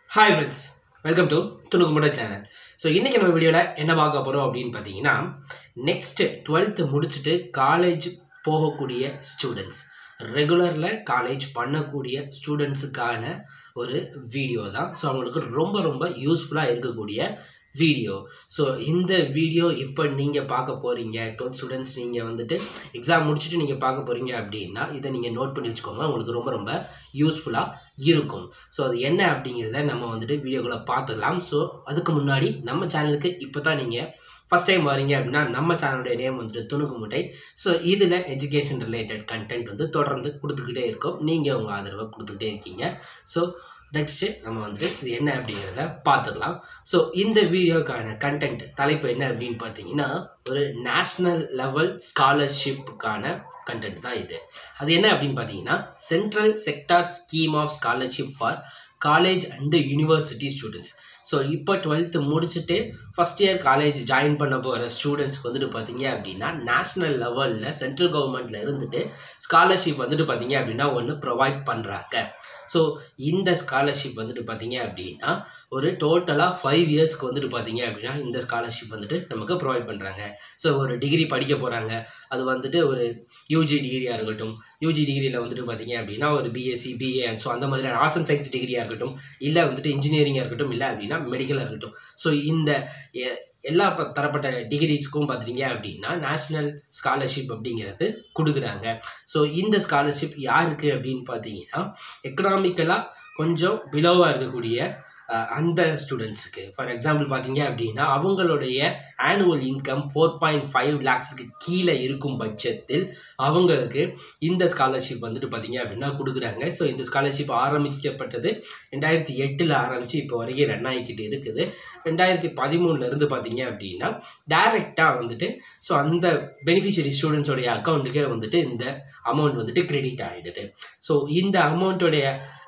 hi friends welcome to துணுக்குமுட channel so இன்றைக்கி நம்ம வீடியோவில் என்ன பார்க்க போகிறோம் அப்படின்னு பார்த்தீங்கன்னா நெக்ஸ்ட்டு டுவெல்த்து முடிச்சுட்டு காலேஜ் போகக்கூடிய ஸ்டூடெண்ட்ஸ் ரெகுலரில் காலேஜ் பண்ணக்கூடிய ஸ்டூடெண்ட்ஸுக்கான ஒரு வீடியோ தான் ஸோ அவங்களுக்கு ரொம்ப ரொம்ப யூஸ்ஃபுல்லாக இருக்கக்கூடிய வீடியோ ஸோ இந்த வீடியோ இப்போ நீங்கள் பார்க்க போகிறீங்க டுவெல்த் ஸ்டூடெண்ட்ஸ் நீங்கள் வந்துட்டு எக்ஸாம் முடிச்சுட்டு நீங்கள் பார்க்க போகிறீங்க அப்படின்னா இதை நீங்கள் நோட் பண்ணி வச்சுக்கோங்க உங்களுக்கு ரொம்ப ரொம்ப யூஸ்ஃபுல்லாக இருக்கும் ஸோ அது என்ன அப்படிங்கிறத நம்ம வந்துட்டு வீடியோக்குள்ளே பார்த்துடலாம் ஸோ அதுக்கு முன்னாடி நம்ம சேனலுக்கு இப்போ தான் நீங்கள் ஃபஸ்ட் டைம் வரீங்க அப்படின்னா நம்ம சேனலுடைய நேம் வந்துட்டு துணுக்கு முட்டை ஸோ இதில் எஜுகேஷன் ரிலேட்டட் கண்டென்ட் வந்து தொடர்ந்து கொடுத்துக்கிட்டே இருக்கும் நீங்கள் உங்கள் ஆதரவை கொடுத்துக்கிட்டே இருக்கீங்க ஸோ நெக்ஸ்ட்டு நம்ம வந்துட்டு இது என்ன அப்படிங்கிறத பார்த்துக்கலாம் ஸோ இந்த வீடியோக்கான கண்டென்ட் தலைப்பு என்ன அப்படின்னு பார்த்தீங்கன்னா ஒரு நேஷ்னல் லெவல் ஸ்காலர்ஷிப்புக்கான கண்டென்ட் தான் இது அது என்ன அப்படின்னு பார்த்தீங்கன்னா central sector scheme of scholarship for college and university students so இப்போ டுவெல்த்து முடிச்சுட்டு ஃபஸ்ட் இயர் காலேஜ் ஜாயின் பண்ண போகிற ஸ்டூடெண்ட்ஸ்க்கு வந்துட்டு பார்த்தீங்க அப்படின்னா நேஷ்னல் லெவலில் சென்ட்ரல் கவர்மெண்ட்டில் இருந்துட்டு ஸ்காலர்ஷிப் வந்துட்டு பார்த்தீங்க அப்படின்னா ஒன்று ப்ரொவைட் பண்ணுறாங்க ஸோ இந்த ஸ்காலர்ஷிப் வந்துட்டு பார்த்தீங்க அப்படின்னா ஒரு டோட்டலாக ஃபைவ் இயர்ஸ்க்கு வந்துட்டு பார்த்தீங்க அப்படின்னா இந்த ஸ்காலர்ஷிப் வந்துட்டு நமக்கு ப்ரொவைட் பண்ணுறாங்க ஸோ ஒரு டிகிரி படிக்க போகிறாங்க அது வந்துட்டு ஒரு யூஜி டிகிரியாக இருக்கட்டும் யூஜி டிகிரியில் வந்துட்டு பார்த்தீங்க அப்படின்னா ஒரு பிஎஸ்சி பிஏ ஸோ அந்த மாதிரியான ஆர்ட்ஸ் அண்ட் சயின்ஸ் டிகிரியாக இருக்கட்டும் இல்லை வந்துட்டு இன்ஜினியரிங்காக இருக்கட்டும் இல்லை அப்படின்னா மெடிக்கலாக இருக்கட்டும் ஸோ இந்த எ- எல்லா ப- தரப்பட்ட டிகிரிஸ்க்கும் பார்த்தீங்க அப்படின்னா நேஷ்னல் ஸ்காலர்ஷிப் அப்படிங்கிறது கொடுக்குறாங்க ஸோ இந்த ஸ்காலர்ஷிப் யாருக்கு அப்படின்னு பார்த்தீங்கன்னா எக்கனாமிக்கலாக கொஞ்சம் பிலோவாக இருக்கக்கூடிய அஹ், அந்த ஸ்டூடெண்ட்ஸுக்கு ஃபார் எக்ஸாம்பிள் பார்த்தீங்க அப்படின்னா அவங்களுடைய annual income four point five லேக்ஸுக்கு கீழே இருக்கும் பட்சத்தில் அவங்களுக்கு இந்த ஸ்காலர்ஷிப் வந்துட்டு பார்த்தீங்க அப்படின்னா கொடுக்குறாங்க ஸோ இந்த ஸ்காலர்ஷிப் ஆரம்பிக்கப்பட்டது ரெண்டாயிரத்தி எட்டில் ஆரம்பித்து இப்போ வரைக்கும் ரன் ஆகிக்கிட்டு இருக்குது ரெண்டாயிரத்தி பதிமூணுலேருந்து பார்த்தீங்க அப்படின்னா டைரெக்டாக வந்துட்டு ஸோ அந்த பெனிஃபிஷரி ஸ்டூடெண்ட்ஸோடைய அக்கௌண்ட்டுக்கே வந்துட்டு இந்த அமௌண்ட் வந்துட்டு கிரெடிட் ஆகிடுது ஸோ இந்த அமௌண்ட்டோடைய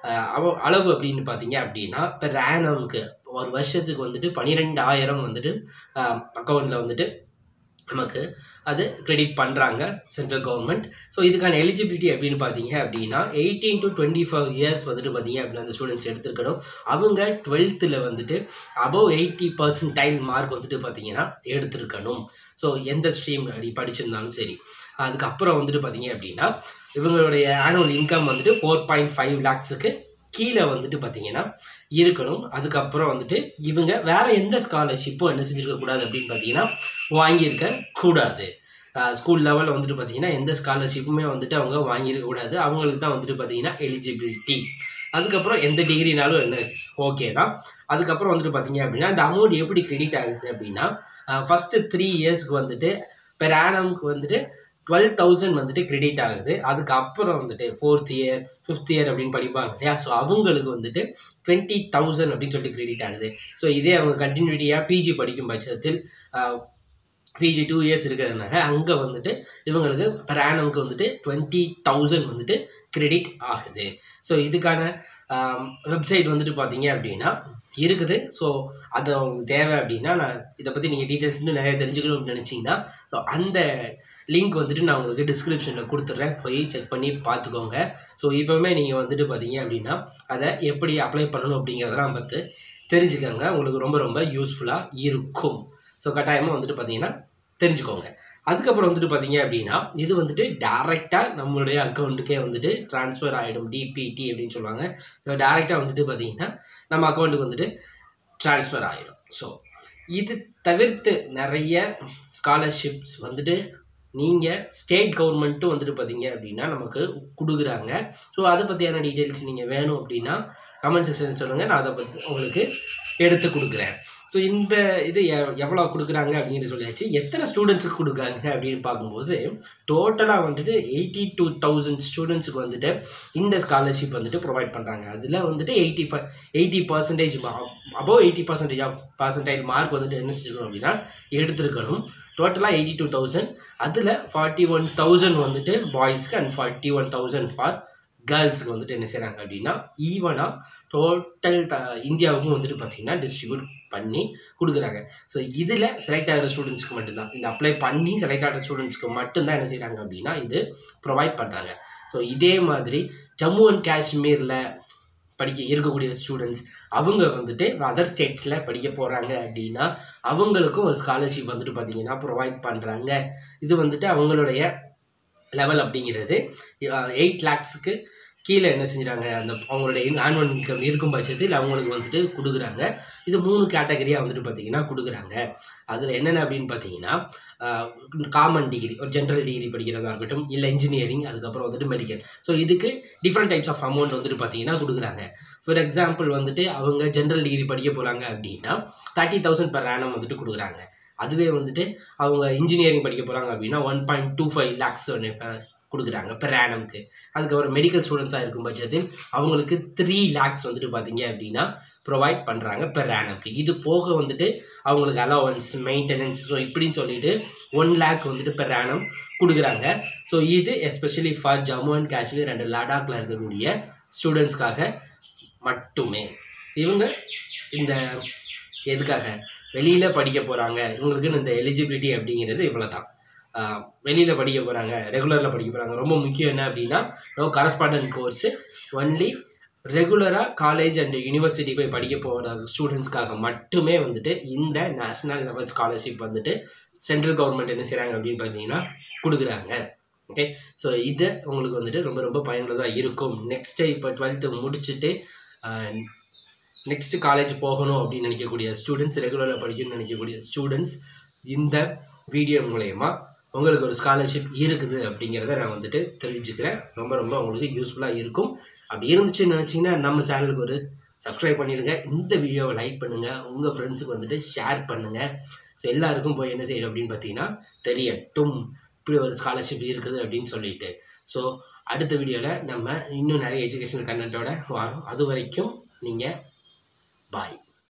அளவு அப்படின்னு பார்த்தீங்க அப்படின்னா பெர் ஆனமுக்கு ஒரு வருஷத்துக்கு வந்துட்டு பன்னிரெண்டாயிரம் வந்துட்டு அக்கௌண்ட்டில் வந்துட்டு நமக்கு அது கிரெடிட் பண்ணுறாங்க சென்ட்ரல் கவர்மெண்ட் ஸோ இதுக்கான எலிஜிபிலிட்டி அப்படின்னு பார்த்தீங்க அப்படின்னா eighteen to twenty five years வந்துட்டு பார்த்தீங்க அப்படின்னா அந்த ஸ்டூடெண்ட்ஸ் எடுத்துருக்கணும் அவங்க டுவெல்த்தில் வந்துட்டு அபவ் எயிட்டி பர்சன்டைல் மார்க் வந்துட்டு பார்த்தீங்கன்னா எடுத்திருக்கணும் ஸோ எந்த ஸ்ட்ரீம் அப்படி படிச்சிருந்தாலும் சரி அதுக்கப்புறம் வந்துட்டு பார்த்தீங்க அப்படின்னா இவங்களுடைய ஆனுவல் இன்கம் வந்துட்டு ஃபோர் பாயிண்ட் ஃபைவ் லேக்ஸுக்கு கீழே வந்துட்டு பார்த்தீங்கன்னா இருக்கணும் அதுக்கப்புறம் வந்துட்டு இவங்க வேற எந்த ஸ்காலர்ஷிப்பும் என்ன செஞ்சிருக்க கூடாது அப்படின்னு பார்த்தீங்கன்னா வாங்கியிருக்க கூடாது ஸ்கூல் லெவலில் வந்துட்டு பார்த்தீங்கன்னா எந்த ஸ்காலர்ஷிப்புமே வந்துட்டு அவங்க வாங்கியிருக்க கூடாது அவங்களுக்கு தான் வந்துட்டு பார்த்தீங்கன்னா எலிஜிபிலிட்டி அதுக்கப்புறம் எந்த டிகிரினாலும் என்ன ஓகே தான் அதுக்கப்புறம் வந்துட்டு பார்த்தீங்க அப்படின்னா இந்த அமௌண்ட் எப்படி கிரெடிட் ஆகுது அப்படின்னா ஃபஸ்ட்டு த்ரீ இயர்ஸ்க்கு வந்துட்டு பெர் ஆனம்க்கு வந்துட்டு டுவெல் தௌசண்ட் வந்துட்டு கிரெடிட் ஆகுது அதுக்கப்புறம் வந்துட்டு ஃபோர்த் இயர் ஃபிஃப்த் இயர் அப்படின்னு படிப்பாங்க இல்லையா ஸோ அவங்களுக்கு வந்துட்டு டுவெண்ட்டி தௌசண்ட் அப்படின்னு சொல்லிட்டு கிரெடிட் ஆகுது ஸோ இதே அவங்க கண்டினியூட்டியாக பிஜி படிக்கும் பட்சத்தில் பிஜி டூ இயர்ஸ் இருக்கிறதுனால அங்கே வந்துட்டு இவங்களுக்கு பெர் ஆனம்க்கு வந்துட்டு டுவெண்ட்டி தௌசண்ட் வந்துட்டு கிரெடிட் ஆகுது ஸோ இதுக்கான வெப்சைட் வந்துட்டு பார்த்தீங்க அப்படின்னா இருக்குது ஸோ அது உங்களுக்கு தேவை அப்படின்னா நான் இதை பற்றி நீங்கள் டீட்டெயில்ஸ் இன்னும் நிறைய தெரிஞ்சுக்கணும்னு நினச்சிங்கன்னா ஸோ அந்த லிங்க் வந்துட்டு நான் உங்களுக்கு டிஸ்கிரிப்ஷனில் கொடுத்துட்றேன் போய் செக் பண்ணி பார்த்துக்கோங்க ஸோ இப்போவுமே நீங்கள் வந்துட்டு பார்த்தீங்க அப்படின்னா அதை எப்படி அப்ளை பண்ணணும் அப்படிங்கிறதெல்லாம் பார்த்து தெரிஞ்சுக்கோங்க உங்களுக்கு ரொம்ப ரொம்ப யூஸ்ஃபுல்லாக இருக்கும் ஸோ கட்டாயமாக வந்துட்டு பார்த்தீங்கன்னா தெரிஞ்சுக்கோங்க அதுக்கப்புறம் வந்துட்டு பார்த்தீங்க அப்படின்னா இது வந்துட்டு டேரெக்டாக நம்மளுடைய அக்கௌண்ட்டுக்கே வந்துட்டு ட்ரான்ஸ்ஃபர் ஆகிடும் டிபிடி அப்படின்னு சொல்லுவாங்க ஸோ டேரெக்டாக வந்துட்டு பார்த்தீங்கன்னா நம்ம அக்கௌண்ட்டுக்கு வந்துட்டு ட்ரான்ஸ்ஃபர் ஆகிடும் ஸோ இது தவிர்த்து நிறைய ஸ்காலர்ஷிப்ஸ் வந்துட்டு நீங்கள் ஸ்டேட் கவர்மெண்ட்டும் வந்துட்டு பார்த்தீங்க அப்படின்னா நமக்கு கொடுக்குறாங்க ஸோ அதை பற்றியான டீட்டெயில்ஸ் நீங்கள் வேணும் அப்படின்னா கமெண்ட் செக்ஷன் சொல்லுங்கள் நான் அதை பற்றி உங்களுக்கு எடுத்து கொடுக்குறேன் ஸோ இந்த இது எ- எவ்வளோ கொடுக்குறாங்க அப்படின்னு சொல்லியாச்சு எத்தனை ஸ்டூடெண்ட்ஸுக்கு கொடுக்குறாங்க அப்படின்னு பார்க்கும்போது டோட்டலாக வந்துட்டு எயிட்டி டூ தௌசண்ட் ஸ்டூடெண்ட்ஸுக்கு வந்துட்டு இந்த ஸ்காலர்ஷிப் வந்துட்டு ப்ரொவைட் பண்ணுறாங்க அதில் வந்துட்டு எயிட்டி ப eighty percentage above eighty percentage of percentile mark வந்துட்டு என்ன செஞ்சுக்கணும் அப்படின்னா எடுத்திருக்கணும் டோட்டலாக எயிட்டி டூ தௌசண்ட் அதில் ஃபார்ட்டி ஒன் தௌசண்ட் வந்துட்டு பாய்ஸ்க்கு and forty one thousand for கேர்ள்ஸுக்கு வந்துட்டு என்ன செய்கிறாங்க அப்படின்னா ஈவனாக டோட்டல் த இந்தியாவுக்கும் வந்துட்டு பார்த்தீங்கன்னா டிஸ்ட்ரிபியூட் பண்ணி கொடுக்குறாங்க ஸோ இதில் செலக்ட் ஆகிற ஸ்டூடெண்ட்ஸ்க்கு மட்டும்தான் இந்த அப்ளை பண்ணி செலக்ட் ஆகிற ஸ்டூடெண்ட்ஸ்க்கு மட்டும்தான் என்ன செய்கிறாங்க அப்படின்னா இது ப்ரொவைட் பண்ணுறாங்க ஸோ இதே மாதிரி ஜம்மு அண்ட் காஷ்மீரில் படிக்க இருக்கக்கூடிய ஸ்டூடெண்ட்ஸ் அவங்க வந்துட்டு அதர் ஸ்டேட்ஸில் படிக்க போகிறாங்க அப்படின்னா அவங்களுக்கும் ஒரு ஸ்காலர்ஷிப் வந்துட்டு பார்த்தீங்கன்னா ப்ரொவைட் பண்ணுறாங்க இது வந்துட்டு அவங்களுடைய லெவல் அப்படிங்கிறது எயிட் லேக்ஸுக்கு கீழே என்ன செஞ்சுறாங்க அந்த அவங்களுடைய ஆனுவல் இன்கம் இருக்கும் பட்சத்தில் அவங்களுக்கு வந்துட்டு கொடுக்குறாங்க இது மூணு கேட்டகரியாக வந்துட்டு பார்த்தீங்கன்னா கொடுக்குறாங்க அதில் என்னென்ன அப்படின்னு பார்த்தீங்கன்னா காமன் டிகிரி ஒரு ஜென்ரல் டிகிரி படிக்கிறதா இருக்கட்டும் இல்லை இன்ஜினியரிங் அதுக்கப்புறம் வந்துட்டு மெடிக்கல் ஸோ இதுக்கு டிஃப்ரெண்ட் டைப்ஸ் ஆஃப் அமௌண்ட் வந்துட்டு பார்த்தீங்கன்னா கொடுக்குறாங்க ஃபார் எக்ஸாம்பிள் வந்துட்டு அவங்க ஜென்ரல் டிகிரி படிக்க போகிறாங்க அப்படின்னா தேர்ட்டி தௌசண்ட் per annum வந்துட்டு கொடுக்குறாங்க அதுவே வந்துட்டு அவங்க இன்ஜினியரிங் படிக்க போகிறாங்க அப்படின்னா one point two five lakhs கொடுக்குறாங்க பெர் ஆனம்க்கு அதுக்கப்புறம் மெடிக்கல் ஸ்டூடெண்ட்ஸாக இருக்கும் பட்சத்தில் அவங்களுக்கு த்ரீ லேக்ஸ் வந்துட்டு பார்த்தீங்க அப்படின்னா ப்ரொவைட் பண்ணுறாங்க பெர் ஆனம்க்கு இது போக வந்துட்டு அவங்களுக்கு அலவன்ஸ் மெயின்டெனன்ஸ் ஸோ இப்படின்னு சொல்லிட்டு ஒன் லேக் வந்துட்டு பெர் ஆனம் கொடுக்குறாங்க ஸோ இது especially for Jammu and Kashmir and லடாக்ல இருக்கக்கூடிய ஸ்டூடெண்ட்ஸ்க்காக மட்டுமே இவங்க இந்த எதுக்காக வெளியில் படிக்க போகிறாங்க இவங்களுக்குன்னு இந்த எலிஜிபிலிட்டி அப்படிங்கிறது இவ்வளோ தான் வெளியில் படிக்க போகிறாங்க ரெகுலரில் படிக்க போகிறாங்க ரொம்ப முக்கியம் என்ன அப்படின்னா நோ கரஸ்பாண்டன்ட் கோர்ஸு ஒன்லி ரெகுலராக காலேஜ் அண்ட் யூனிவர்சிட்டி போய் படிக்க போகிற ஸ்டூடெண்ட்ஸ்க்காக மட்டுமே வந்துட்டு இந்த நேஷ்னல் லெவல் ஸ்காலர்ஷிப் வந்துட்டு சென்ட்ரல் கவர்மெண்ட் என்ன செய்கிறாங்க அப்படின்னு பார்த்தீங்கன்னா கொடுக்குறாங்க ஓகே ஸோ இது உங்களுக்கு வந்துட்டு ரொம்ப ரொம்ப பயனுள்ளதாக இருக்கும் நெக்ஸ்ட்டு இப்போ டுவெல்த்து முடிச்சுட்டு நெக்ஸ்ட் காலேஜ் போகணும் அப்படின்னு நினைக்கக்கூடிய ஸ்டூடெண்ட்ஸ் ரெகுலராக படிக்கணும்னு நினைக்கக்கூடிய ஸ்டூடெண்ட்ஸ் இந்த வீடியோ மூலயமா உங்களுக்கு ஒரு ஸ்காலர்ஷிப் இருக்குது அப்படிங்கிறத நான் வந்துட்டு தெரிவிச்சுக்கிறேன் ரொம்ப ரொம்ப உங்களுக்கு யூஸ்ஃபுல்லாக இருக்கும் அப்படி இருந்துச்சுன்னு நினச்சிங்கன்னா நம்ம சேனலுக்கு ஒரு சப்ஸ்கிரைப் பண்ணிடுங்க இந்த வீடியோவை லைக் பண்ணுங்கள் உங்கள் ஃப்ரெண்ட்ஸுக்கு வந்துட்டு ஷேர் பண்ணுங்கள் ஸோ எல்லாருக்கும் போய் என்ன செய்யணும் அப்படின்னு பார்த்தீங்கன்னா தெரியட்டும் இப்படி ஒரு ஸ்காலர்ஷிப் இருக்குது அப்படின்னு சொல்லிட்டு ஸோ அடுத்த வீடியோவில் நம்ம இன்னும் நிறைய எஜுகேஷனல் கண்டென்ட்டோட வரோம் அது வரைக்கும் நீங்கள்